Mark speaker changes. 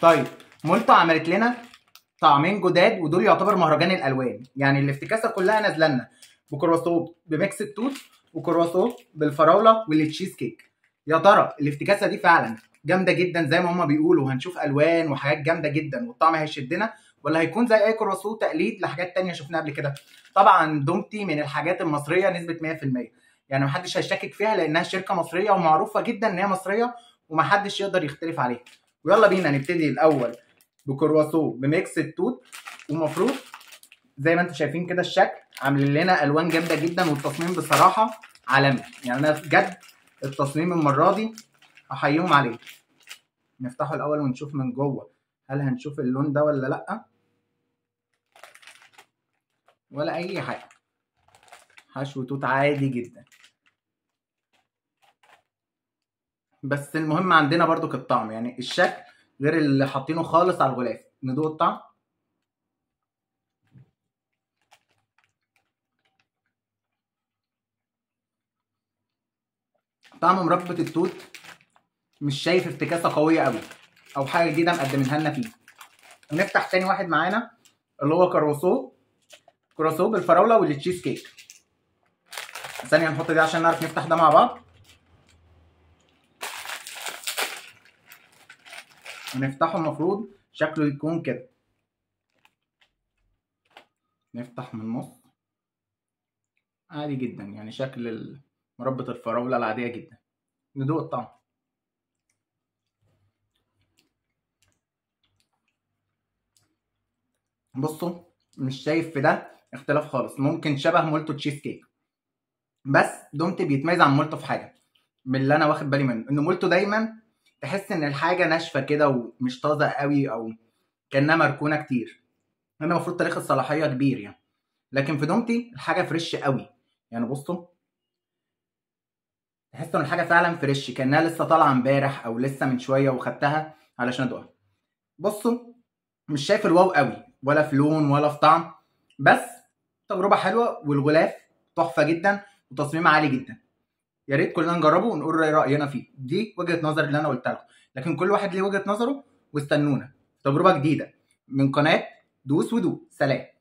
Speaker 1: طيب مولتو عملت لنا طعمين جداد ودول يعتبر مهرجان الالوان يعني الافتكاسه كلها نازله لنا بكرواسون بميكس التوت وكرواسون بالفراوله والتشيز كيك يا ترى الافتكاسه دي فعلا جامده جدا زي ما هما بيقولوا هنشوف الوان وحاجات جامده جدا والطعم هيشدنا ولا هيكون زي اي كرواسون تقليد لحاجات تانية شفناها قبل كده طبعا دومتي من الحاجات المصريه نسبه 100% يعني محدش هيشكك فيها لانها شركه مصريه ومعروفه جدا ان هي مصريه ومحدش يقدر يختلف عليها ويلا بينا نبتدي الاول بكرواسون بميكس التوت ومفروض زي ما انتم شايفين كده الشكل عاملين لنا الوان جامده جدا والتصميم بصراحه عالمي يعني انا بجد التصميم المره دي احييهم عليه نفتحه الاول ونشوف من جوه هل هنشوف اللون ده ولا لا ولا اي حاجه حشو توت عادي جدا بس المهم عندنا برضو الطعم يعني الشكل غير اللي حاطينه خالص على الغلاف ندوق الطعم طعم مربى التوت مش شايف افتكاسه قويه قوي او حاجه جديده مقدمينها لنا فيه نفتح تاني واحد معانا اللي هو كروسو كروسو بالفراوله والتشيز كيك ثانيه نحط دي عشان نعرف نفتح ده مع بعض ونفتحه المفروض شكله يكون كده نفتح من النص عادي جدا يعني شكل مربى الفراولة العادية جدا ندوق الطعم بصوا مش شايف في ده اختلاف خالص ممكن شبه مولتو تشيز كيك بس دومتي بيتميز عن مولتو في حاجه من اللي انا واخد بالي منه ان مولتو دايما تحس ان الحاجه ناشفه كده ومش طازه قوي او كانها مركونه كتير هنا المفروض تاريخ الصلاحيه كبير يعني لكن في دومتي الحاجه فريش قوي يعني بصوا تحس ان الحاجه فعلا فريش كانها لسه طالعه امبارح او لسه من شويه وخدتها علشان ادوقها بصوا مش شايف الواو قوي ولا في لون ولا في طعم بس تجربه حلوه والغلاف تحفه جدا وتصميم عالي جدا يا ريت كلنا نجربه ونقول راينا فيه دي وجهه نظر اللي انا قلتها لكم لكن كل واحد ليه وجهه نظره واستنونا تجربه جديده من قناه دوس ودو سلام